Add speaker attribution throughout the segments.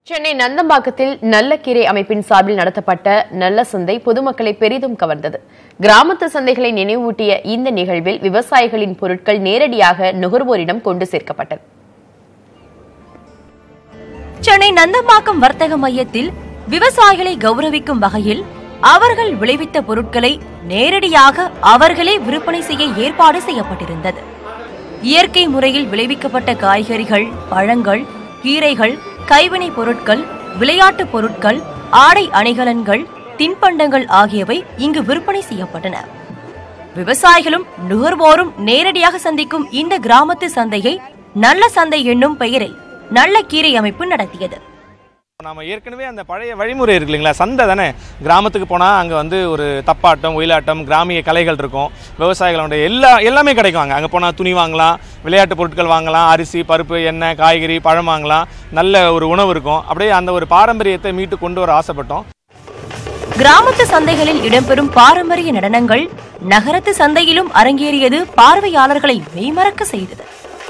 Speaker 1: சென்னை நந்தம்பாக்கத்தில் நல்ல கீரை அமைப்பின் சார்பில் நடத்தப்பட்ட நல்ல சந்தை பொதுமக்களை பெரிதும் கவர்ந்தது கிராமத்து சந்தைகளை நினைவூட்டிய இந்த நிகழ்வில் விவசாயிகளின் பொருட்கள் நேரடியாக நுகர்வோரிடம் கொண்டு சேர்க்கப்பட்டது
Speaker 2: சென்னை நந்தம்பாக்கம் வர்த்தக மையத்தில் விவசாயிகளை கௌரவிக்கும் வகையில் அவர்கள் விளைவித்த பொருட்களை நேரடியாக அவர்களே விற்பனை செய்ய ஏற்பாடு செய்யப்பட்டிருந்தது இயற்கை முறையில் விளைவிக்கப்பட்ட காய்கறிகள் பழங்கள் கீரைகள் கைவினைப் பொருட்கள் விளையாட்டுப் பொருட்கள் ஆடை அணிகலன்கள் தின்பண்டங்கள் ஆகியவை இங்கு விற்பனை செய்யப்பட்டன விவசாயிகளும் நுகர்வோரும் நேரடியாக சந்திக்கும் இந்த கிராமத்து சந்தையை நல்ல சந்தை என்னும் பெயரில் நல்ல கீரை அமைப்பு நடத்தியது
Speaker 3: நாம ஏற்கனவே அந்த பழைய வழிமுறை இருக்கு இல்லைங்களா சந்தை தானே கிராமத்துக்கு போனால் அங்கே வந்து ஒரு தப்பாட்டம் ஒயிலாட்டம் கிராமிய கலைகள் இருக்கும் விவசாயிகளோட எல்லா எல்லாமே கிடைக்கும் அங்கே அங்கே போனால் துணி வாங்கலாம் விளையாட்டு பொருட்கள் வாங்கலாம் அரிசி பருப்பு எண்ணெய் காய்கறி பழம் வாங்கலாம் நல்ல ஒரு உணவு இருக்கும் அப்படியே அந்த ஒரு பாரம்பரியத்தை மீட்டு கொண்டு வர ஆசைப்பட்டோம்
Speaker 2: கிராமத்து சந்தைகளில் இடம்பெறும் பாரம்பரிய நடனங்கள் நகரத்து சந்தையிலும் அரங்கேறியது பார்வையாளர்களை மெய்மறக்க செய்தது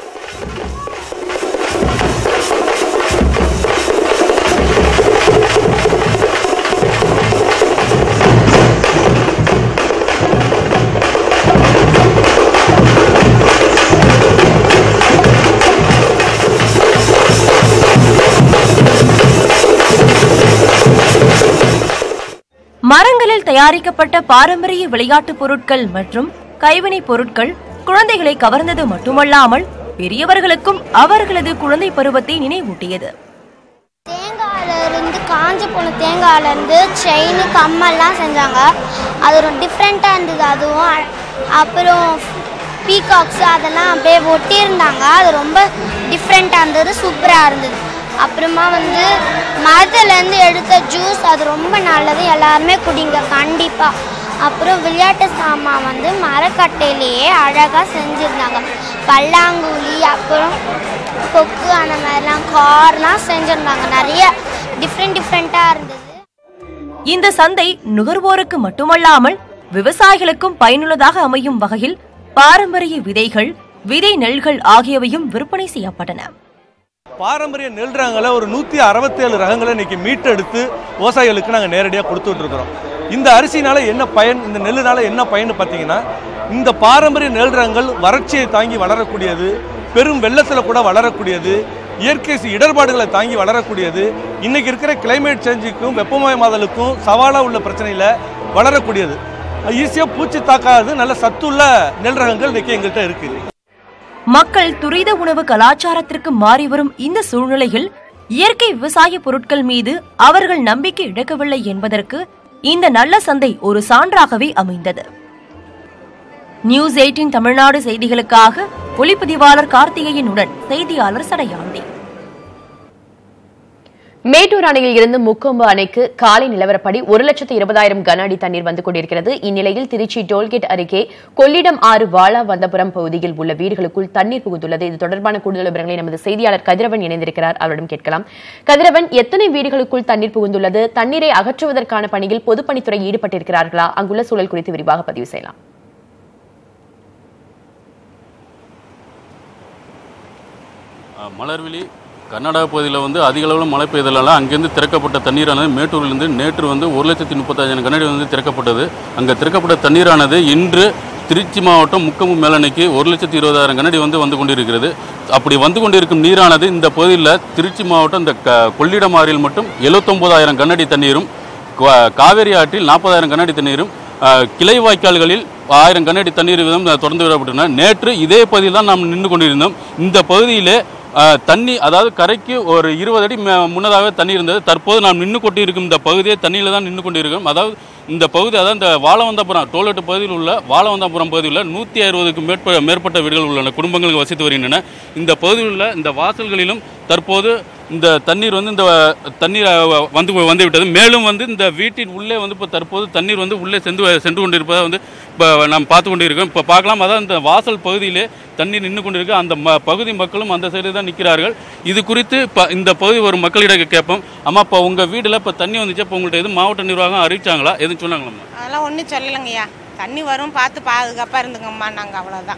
Speaker 2: மரங்களில் தயாரிக்கப்பட்ட பாரம்பரிய விளையாட்டுப் பொருட்கள் மற்றும் கைவினைப் பொருட்கள் குழந்தைகளை கவர்ந்தது மட்டுமல்லாமல் பெரியவர்களுக்கும் அவர்களது குழந்தை பருவத்தை நினைவூட்டியது
Speaker 4: தேங்காயில இருந்து காஞ்ச போன தேங்காயில இருந்து செயின் கம்மல்லாம் செஞ்சாங்க அது ஒரு டிஃப்ரெண்ட்டாக இருந்தது அதுவும் அ- அப்புறம் பீகாக்ஸ் அதெல்லாம் அப்படியே ஒட்டியிருந்தாங்க அது ரொம்ப டிஃப்ரெண்ட்டாக இருந்தது சூப்பராக இருந்தது அப்புறமா வந்து மரத்துலேருந்து எடுத்த ஜூஸ் அது ரொம்ப நல்லது எல்லாருமே குடிங்க கண்டிப்பாக அப்புறம் விளையாட்டு சாமான் வந்து மரக்கட்டையிலேயே அழகாக செஞ்சுருந்தாங்க பல்லாங்குழி அப்புறம் கொக்கு அந்த மாதிரிலாம் கார்லாம் செஞ்சுருந்தாங்க நிறைய டிஃப்ரெண்ட் டிஃப்ரெண்ட்டாக இருந்தது
Speaker 2: இந்த சந்தை நுகர்வோருக்கு மட்டுமல்லாமல் விவசாயிகளுக்கும் பயனுள்ளதாக அமையும் வகையில் பாரம்பரிய விதைகள் விதை நெல்கள் ஆகியவையும் விற்பனை செய்யப்பட்டன
Speaker 5: பாரம்பரிய நெல் ரகங்களை ஒரு நூற்றி அறுபத்தேழு ரகங்களை இன்னைக்கு மீட்டெடுத்து விவசாயிகளுக்கு நாங்கள் நேரடியாக கொடுத்துட்டு இருக்கிறோம் இந்த அரிசினால என்ன பயன் இந்த நெல்லுனால என்ன பயன் பார்த்தீங்கன்னா இந்த பாரம்பரிய நெல் ரகங்கள் வறட்சியை தாங்கி வளரக்கூடியது பெரும் வெள்ளத்தில் கூட வளரக்கூடியது இயற்கை சி- இடர்பாடுகளை தாங்கி வளரக்கூடியது இன்னைக்கு இருக்கிற கிளைமேட் சேஞ்சுக்கும் வெப்பமயமாதலுக்கும் சவாலாக உள்ள பிரச்சனையில் வளரக்கூடியது ஈஸியாக பூச்சி தாக்காது நல்ல சத்துள்ள நெல் ரகங்கள் இன்னைக்கு எங்கள்கிட்ட இருக்குது
Speaker 2: மக்கள் துரித உணவு கலாச்சாரத்திற்கு மாறி வரும் இந்த சூழ்நிலையில் இயற்கை விவசாய பொருட்கள் மீது அவர்கள் நம்பிக்கை இழக்கவில்லை என்பதற்கு இந்த நல்ல சந்தை ஒரு சான்றாகவே அமைந்தது நியூஸ் எயிட்டின் தமிழ்நாடு செய்திகளுக்காக ஒளிப்பதிவாளர் கார்த்திகேயனுடன் செய்தியாளர் சடையாண்டி
Speaker 1: மேட்டூர் அணையில் இருந்து முக்கொம்பு அணைக்கு காலை நிலவரப்படி ஒரு லட்சத்து இருபதாயிரம் கன அடி தண்ணீர் வந்து கொண்டிருக்கிறது இந்நிலையில் திருச்சி டோல்கேட் அருகே கொள்ளிடம் ஆறு வாழா வந்தபுரம் பகுதியில் உள்ள வீடுகளுக்குள் தண்ணீர் புகுந்துள்ளது இது தொடர்பான கூடுதல் விவரங்களை நமது செய்தியாளர் கதிரவன் இணைந்திருக்கிறார் அவரிடம் கேட்கலாம் கதிரவன் எத்தனை வீடுகளுக்குள் தண்ணீர் புகுந்துள்ளது தண்ணீரை அகற்றுவதற்கான பணியில் பொதுப்பணித்துறை ஈடுபட்டிருக்கிறார்களா அங்குள்ள சூழல் குறித்து விரிவாக பதிவு செய்யலாம்
Speaker 6: அஹ் மலர்விழி கர்நாடகா பகுதியில் வந்து அதிக அளவில் மழை பெய்ததால் அங்கேருந்து திறக்கப்பட்ட தண்ணீரானது மேட்டூரிலிருந்து நேற்று வந்து ஒரு லட்சத்தி முப்பத்தாயிரம் கனடி வந்து திறக்கப்பட்டது அங்கே திறக்கப்பட்ட தண்ணீரானது இன்று திருச்சி மாவட்டம் முக்கம்பு மேலணைக்கு ஒரு லட்சத்தி இருபதாயிரம் கனடி வந்து வந்து கொண்டிருக்கிறது அப்படி வந்து கொண்டிருக்கும் நீரானது இந்த பகுதியில் திருச்சி மாவட்டம் இந்த க கொள்ளிடம் ஆறில் மட்டும் எழுபத்தொம்போதாயிரம் கனடி தண்ணீரும் கா- காவேரி ஆற்றில் நாற்பதாயிரம் கனடி தண்ணீரும் அஹ், கிளை வாய்க்கால்களில் ஆயிரம் கனடி தண்ணீர் வீதம் திறந்து விடப்பட்டன நேற்று இதே பகுதியில் தான் நாம் நின்று கொண்டிருந்தோம் இந்த பகுதியிலே அஹ், தண்ணி அதாவது கரைக்கு ஒரு இருபது அடி மே- முன்னதாக தண்ணி இருந்தது தற்போது நாம் நின்று கொண்டிருக்கும் இந்த பகுதியே தண்ணியில் தான் நின்று கொண்டிருக்கிறோம் அதாவது இந்த பகுதி அதாவது இந்த வாழவந்தபுரம் டோல்கேட் பகுதியில் உள்ள வாழவந்தபுரம் பகுதியில் உள்ள நூற்றி அறுபதுக்கும் மேற்ப மேற்பட்ட வீடுகள் உள்ளன குடும்பங்கள் வசித்து வருகின்றன இந்த பகுதியில் உள்ள இந்த வாசல்களிலும் தற்போது இந்த தண்ணீர் வந்து இந்த தண்ணீர் அஹ், வந்து வந்து விட்டது மேலும் வந்து இந்த வீட்டின் உள்ளே வந்து இப்போ தற்போது தண்ணீர் வந்து உள்ளே சென்று சென்று கொண்டிருப்பதை வந்து இப்போ நாம் பார்த்து கொண்டிருக்கோம் இப்போ பார்க்கலாம் அதான் இந்த வாசல் பகுதியிலே தண்ணீர் நின்று கொண்டிருக்கு அந்த ம பகுதி மக்களும் அந்த சைடு தான் நிற்கிறார்கள் இது குறித்து இப்போ இந்த பகுதி ஒரு மக்களிடம் கேட்போம் அம்மா இப்போ உங்கள் வீட்டில் இப்போ தண்ணி வந்துச்சு இப்போ உங்கள்கிட்ட எதுவும் மாவட்ட நிர்வாகம் அறிவிச்சாங்களா எதுவும் சொன்னாங்களாம்மா
Speaker 7: அதெல்லாம் ஒன்றும் சொல்லலைங்கய்யா தண்ணி வரும் பார்த்து பாதுகாப்பாக இருந்துங்கம்மா நாங்கள் அவ்வளோதான்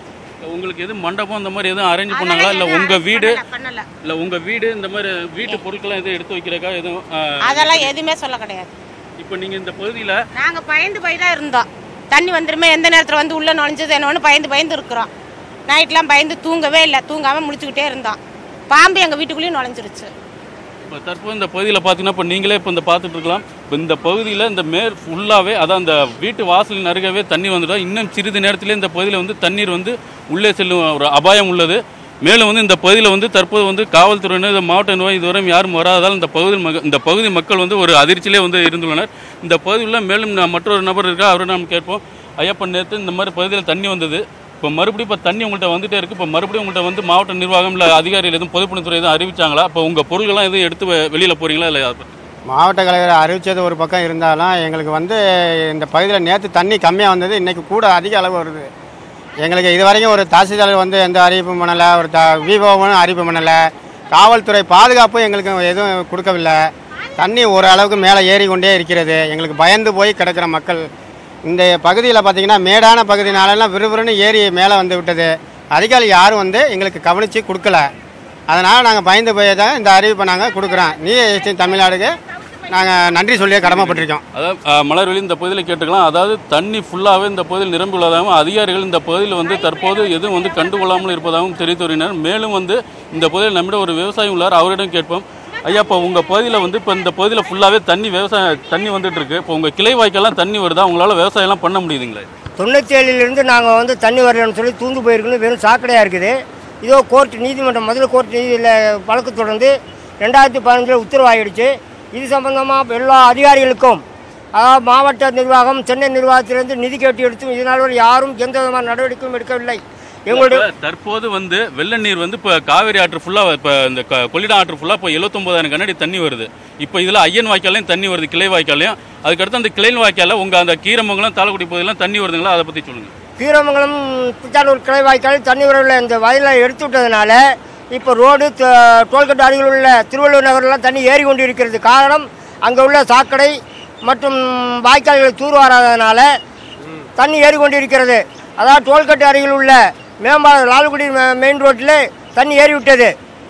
Speaker 6: உங்களுக்கு எதுவும் மண்டபம் இந்த மாதிரி எதுவும் அரேஞ்ச் பண்ணாங்களா இல்ல உங்க வீடு
Speaker 7: பண்ணல
Speaker 6: இல்ல உங்க வீடு இந்த மாதிரி வீட்டு பொருட்கள்லாம் எதுவும் எடுத்து வைக்கிறக்கா எதுவும் ஆ,
Speaker 7: அதெல்லாம் எதுவுமே சொல்ல கிடையாது
Speaker 6: இப்போ நீங்க இந்த பகுதியில
Speaker 7: நாங்க பயந்து போய் தான் இருந்தோம் தண்ணி வந்துருமே எந்த நேரத்துல வந்து உள்ள நுழைஞ்சது என்னன்னு பயந்து பயந்து இருக்கிறோம் நைட்லாம் பயந்து தூங்கவே இல்லை தூங்காம முழிச்சுக்கிட்டே இருந்தோம் பாம்பு எங்க வீட்டுக்குள்ளேயும் நுழைஞ்சிருச்சு
Speaker 6: இப்போ தற்போது இந்த பகுதியில் பார்த்தீங்கன்னா இப்போ நீங்களே இப்போ இந்த பார்த்துட்டு இருக்கலாம் இப்போ இந்த பகுதியில் இந்த மேல் ஃபுல்லாகவே அதான் அந்த வீட்டு வாசலின் அருகவே தண்ணி வந்துடும் இன்னும் சிறிது நேரத்திலே இந்த பகுதியில் வந்து தண்ணீர் வந்து உள்ளே செல்லும் ஒரு அபாயம் உள்ளது மேலும் வந்து இந்த பகுதியில் வந்து தற்போது வந்து காவல்துறையினர் இந்த மாவட்ட நிர்வாகம் இதுவரை யாரும் வராததால் இந்த பகுதி மக இந்த பகுதி மக்கள் வந்து ஒரு அதிர்ச்சியிலே வந்து இருந்துள்ளனர் இந்த பகுதியில் மேலும் ந- மற்றொரு நபர் இருக்கா அவரை நாம் கேட்போம் ஐயப்பன் நேற்று இந்த மாதிரி பகுதியில் தண்ணி வந்தது இப்போ மறுபடியும் இப்போ தண்ணி உங்கள்கிட்ட வந்துட்டே இருக்கு இப்போ மறுபடியும் உங்கள்கிட்ட வந்து மாவட்ட நிர்வாகம் இல்லை அதிகாரிகள் எதுவும் பொதுப்பணித்துறை எதுவும் அறிவிச்சாங்களா இப்போ உங்கள் பொருள்கள்லாம் எதுவும் எடுத்து வெ- வெளியில போறீங்களா இல்லை அதை பத்தி?
Speaker 8: மாவட்ட கலைஞர் அறிவித்தது ஒரு பக்கம் இருந்தாலும் எங்களுக்கு வந்து இந்த பகுதியில் நேற்று தண்ணி கம்மியாக வந்தது இன்றைக்கி கூட அதிக அளவு வருது எங்களுக்கு இது வரைக்கும் ஒரு தாசில்தார் வந்து எந்த அறிவிப்பும் பண்ணலை ஒரு த விவோவும் அறிவிப்பு பண்ணலை காவல்துறை பாதுகாப்பும் எங்களுக்கு எதுவும் கொடுக்கவில்லை தண்ணி ஒரு அளவுக்கு மேலே ஏறி கொண்டே இருக்கிறது எங்களுக்கு பயந்து போய் கிடக்கிற மக்கள் இந்த பகுதியில் பார்த்தீங்கன்னா மேடான பகுதினாலெல்லாம் விறுவிறுன்னு ஏறி மேலே வந்து விட்டது அதிகாரி யாரும் வந்து எங்களுக்கு கவனித்து கொடுக்கல அதனால் நாங்கள் பயந்து போய் தான் இந்த அறிவிப்பை நாங்கள் கொடுக்குறோம் நீ தமிழ்நாடுக்கு நாங்கள் நன்றி சொல்லியே கடமைப்பட்டிருக்கோம்
Speaker 6: அதாவது அஹ், மலர்வெளி இந்த பகுதியில் கேட்டுக்கலாம் அதாவது தண்ணி ஃபுல்லாகவே இந்த பகுதியில் நிரம்பி உள்ளதாகவும் அதிகாரிகள் இந்த பகுதியில் வந்து தற்போது எதுவும் வந்து கண்டுகொள்ளாமல் இருப்பதாகவும் தெரிவித்துள்ளனர் மேலும் வந்து இந்த பகுதியில் நம்மிடம் ஒரு விவசாயி உள்ளார் அவரிடம் கேட்போம் ஐயா இப்போ உங்கள் பகுதியில் வந்து இப்போ இந்த பகுதியில் ஃபுல்லாகவே தண்ணி விவசாயம் தண்ணி வந்துட்டு இருக்கு இப்போ உங்கள் கிளை வாய்க்கெல்லாம் தண்ணி வருதா உங்களால் விவசாயம்லாம் பண்ண முடியுதுங்களா
Speaker 9: தொண்ணூற்றி ஏழுலேருந்து நாங்கள் வந்து தண்ணி வரலன்னு சொல்லி தூந்து போயிருக்கணும் வெறும் சாக்கடையாக இருக்குது இதோ கோர்ட் நீதிமன்றம் மதுரை கோர்ட் நீதியில் வழக்கு தொடர்ந்து ரெண்டாயிரத்தி பதினஞ்சில் உத்தரவாயிடுச்சு இது சம்பந்தமாக எல்லா அதிகாரிகளுக்கும் அதாவது மாவட்ட நிர்வாகம் சென்னை நிர்வாகத்திலிருந்து நிதி கேட்டு எடுத்தும் இதனால் வரை யாரும் எந்த விதமான நடவடிக்கையும் எடுக்கவில்லை எங்களுடைய
Speaker 6: இப்ப தற்போது வந்து வெள்ள நீர் வந்து இப்போ காவேரி ஆற்று ஃபுல்லாக இப்போ இந்த க- கொள்ளிடம் ஆற்று ஃபுல்லாக இப்போ எழுபத்தொம்போதாயிரம் கண்ணாடி தண்ணி வருது இப்போ இதில் ஐயன் வாய்க்காலையும் தண்ணி வருது கிளை வாய்க்காலையும் அதுக்கடுத்து அந்த கிளை வாய்க்கால உங்கள் அந்த கீரமங்கலம் தாளக்குடி பகுதியெல்லாம் தண்ணி வருதுங்களா அதை பற்றி சொல்லுங்கள்
Speaker 9: கீரமங்கலம் பிச்சானூர் கிளை வாய்க்கால் தண்ணி வரவில் இந்த வயலில் எடுத்து விட்டதுனால இப்போ ரோடு த- டோல்கேட் அருகில் உள்ள திருவள்ளூர் நகரெல்லாம் தண்ணி ஏறி கொண்டு இருக்கிறது காரணம் அங்கே உள்ள சாக்கடை மற்றும் வாய்க்கால்கள் தூர்வாராததுனால தண்ணி ஏறி கொண்டு இருக்கிறது அதாவது டோல்கேட் அருகில் உள்ள மேம்பாலம் லால்குடி மெ- மெயின் ரோட்டில் தண்ணி ஏறி விட்டது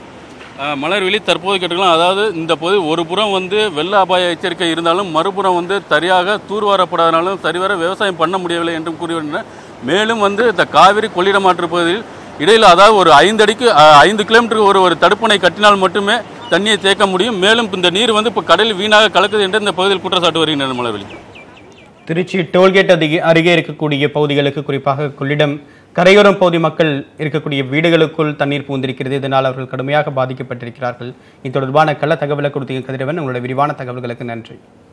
Speaker 6: அஹ், மலர்விழி தற்போது கேட்டுக்கலாம் அதாவது இந்த பகுதி ஒரு புறம் வந்து வெள்ள அபாய எச்சரிக்கை இருந்தாலும் மறுபுறம் வந்து சரியாக தூர்வாரப்படாதனாலும் சரிவர விவசாயம் பண்ண முடியவில்லை என்றும் கூறியுள்ளனர் மேலும் வந்து இந்த காவிரி கொள்ளிடம் ஆற்று பகுதியில் இடையில் அதாவது ஒரு ஐந்து அடிக்கு அஹ், ஐந்து கிலோமீட்டருக்கு ஒரு ஒரு தடுப்பணை கட்டினால் மட்டுமே தண்ணியை தேக்க முடியும் மேலும் இந்த நீர் வந்து இப்போ கடலில் வீணாக கலக்குது என்று இந்த பகுதியில் குற்றச்சாட்டு வருகின்றனர் மலர்விழி
Speaker 10: திருச்சி டோல்கேட் அதிக அருகே இருக்கக்கூடிய பகுதிகளுக்கு குறிப்பாக கொள்ளிடம் கரையோரம் பகுதி மக்கள் இருக்கக்கூடிய வீடுகளுக்குள் தண்ணீர் பூந்திருக்கிறது இதனால் அவர்கள் கடுமையாக பாதிக்கப்பட்டிருக்கிறார்கள் இது தொடர்பான கள தகவலை கொடுத்தீங்க கதிரவன் உங்களோட விரிவான தகவல்களுக்கு நன்றி